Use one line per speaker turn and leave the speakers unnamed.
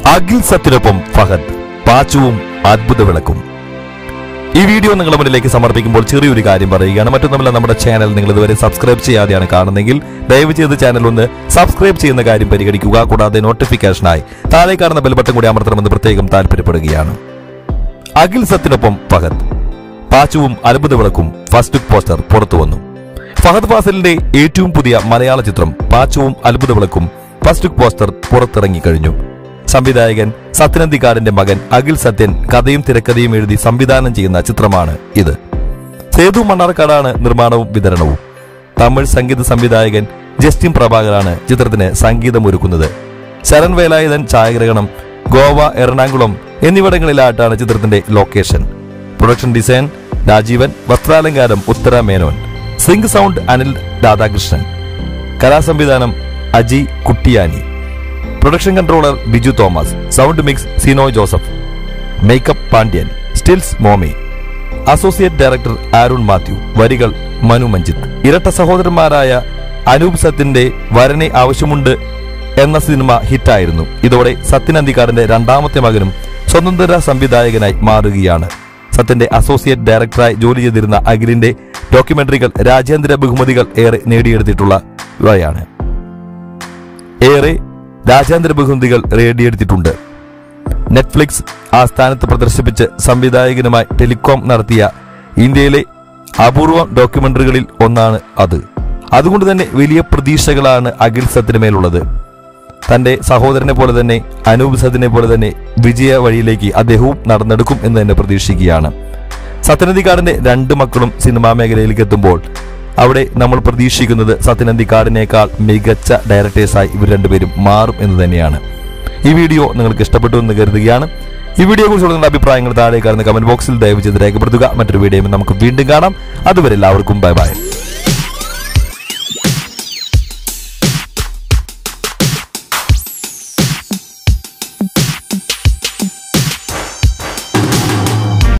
അഖിൽ സത്തിനൊപ്പം ഫഹദ് പാച്ചുവും അത്ഭുത വിളക്കും ഈ വീഡിയോ നിങ്ങളുടെ മുന്നിലേക്ക് സമർപ്പിക്കുമ്പോൾ ചെറിയൊരു കാര്യം പറയുകയാണ് മറ്റൊന്നുമല്ല നമ്മുടെ ചാനൽ നിങ്ങൾ ഇതുവരെ സബ്സ്ക്രൈബ് ചെയ്യാതെയാണ് കാണുന്നതെങ്കിൽ ദയവ് ചെയ്ത് ചാനൽ ഒന്ന് സബ്സ്ക്രൈബ് ചെയ്യുന്ന കാര്യം പരിഗണിക്കുക കൂടാതെ നോട്ടിഫിക്കേഷനായി താഴെ കാണുന്ന ബെൽബട്ടൺ കൂടി അമർത്തണമെന്ന് പ്രത്യേകം താല്പര്യപ്പെടുകയാണ് അഖിൽ സത്തിനൊപ്പം ഫഹദ് പാച്ചുവും അത്ഭുത വിളക്കും ഫസ്റ്റ് ലുക്ക് പോസ്റ്റർ പുറത്തു വന്നു ഫഹദ് ഫാസിലിന്റെ ഏറ്റവും പുതിയ മലയാള ചിത്രം പാച്ചുവും അത്ഭുത വിളക്കും ഫസ്റ്റ് ലുക്ക് പോസ്റ്റർ പുറത്തിറങ്ങി കഴിഞ്ഞു സംവിധായകൻ സത്യനന്ദിക്കാടിന്റെ മകൻ അഖിൽ സത്യൻ കഥയും തിരക്കഥയും എഴുതി സംവിധാനം ചെയ്യുന്ന ചിത്രമാണ് ഇത് സേതു മണ്ണാർക്കാടാണ് നിർമ്മാണവും വിതരണവും തമിഴ് സംഗീത സംവിധായകൻ ജസ്റ്റിൻ പ്രഭാകറാണ് ചിത്രത്തിന് സംഗീതമൊരുക്കുന്നത് ശരൺ വേലായുധൻ ഛായാഗ്രഹണം ഗോവ എറണാകുളം എന്നിവിടങ്ങളിലായിട്ടാണ് ചിത്രത്തിന്റെ ലൊക്കേഷൻ പ്രൊഡക്ഷൻ ഡിസൈൻ രാജീവൻ വസ്ത്രാലങ്കാരം ഉത്തര മേനോൻ സിംഗ് സൗണ്ട് അനിൽ രാധാകൃഷ്ണൻ കലാസംവിധാനം Aji Kuttiyani production controller Biju Thomas sound mix Sino Joseph makeup Pandyan stills Momi associate director Arun Mathew വരികൾ മനു മഞ്ജിത്ത് ഇരട്ട സഹോദരന്മാരായ അനൂപ് സത്തിന്റെ വരനെ ആവശ്യമുണ്ട് എന്ന സിനിമ ഹിറ്റായിരുന്നു ഇതോടെ സത്യൻ അന്തിക്കാടിന്റെ രണ്ടാമത്തെ മകനും സ്വതന്ത്ര സംവിധായകനായി മാറുകയാണ് സത്യന്റെ അസോസിയേറ്റ് ഡയറക്ടറായി ജോലി ചെയ്തിരുന്ന അഖിലിന്റെ ഡോക്യുമെന്ററികൾ രാജ്യാന്തര ബഹുമതികൾ ഏറെ നേടിയെടുത്തിട്ടുള്ളവയാണ് ഏറെ രാജ്യാന്തര ബഹുമതികൾ നേടിയെടുത്തിട്ടുണ്ട് നെറ്റ്ഫ്ലിക്സ് ആ സ്ഥാനത്ത് പ്രദർശിപ്പിച്ച് സംവിധായകനുമായി ടെലികോം നടത്തിയ ഇന്ത്യയിലെ അപൂർവം ഡോക്യുമെന്ററികളിൽ ഒന്നാണ് അത് അതുകൊണ്ട് തന്നെ വലിയ പ്രതീക്ഷകളാണ് അഖിൽ സത്തിന് മേലുള്ളത് തന്റെ സഹോദരനെ പോലെ തന്നെ അനൂപ് സത്തിനെ പോലെ തന്നെ വിജയ വഴിയിലേക്ക് അദ്ദേഹവും നടന്നെടുക്കും എന്ന് തന്നെ പ്രതീക്ഷിക്കുകയാണ് സത്യനന്ദിക്കാടിന്റെ രണ്ട് മക്കളും സിനിമാ മേഖലയിലേക്ക് എത്തുമ്പോൾ അവിടെ നമ്മൾ പ്രതീക്ഷിക്കുന്നത് സത്യനന്ദിക്കാടിനേക്കാൾ മികച്ച ഡയറക്ടേഴ്സായി ഇവർ രണ്ടുപേരും മാറും എന്ന് തന്നെയാണ് ഈ വീഡിയോ നിങ്ങൾക്ക് ഇഷ്ടപ്പെട്ടു എന്ന് കരുതുകയാണ് ഈ വീഡിയോ കുറിച്ചുള്ള നിങ്ങളുടെ അഭിപ്രായങ്ങൾ താഴെ കാണുന്ന കമന്റ് ബോക്സിൽ ദയവ് ചെയ്ത് രേഖപ്പെടുത്തുക മറ്റൊരു വീഡിയോയിൽ നമുക്ക് വീണ്ടും കാണാം അതുവരെ എല്ലാവർക്കും ബൈ ബൈ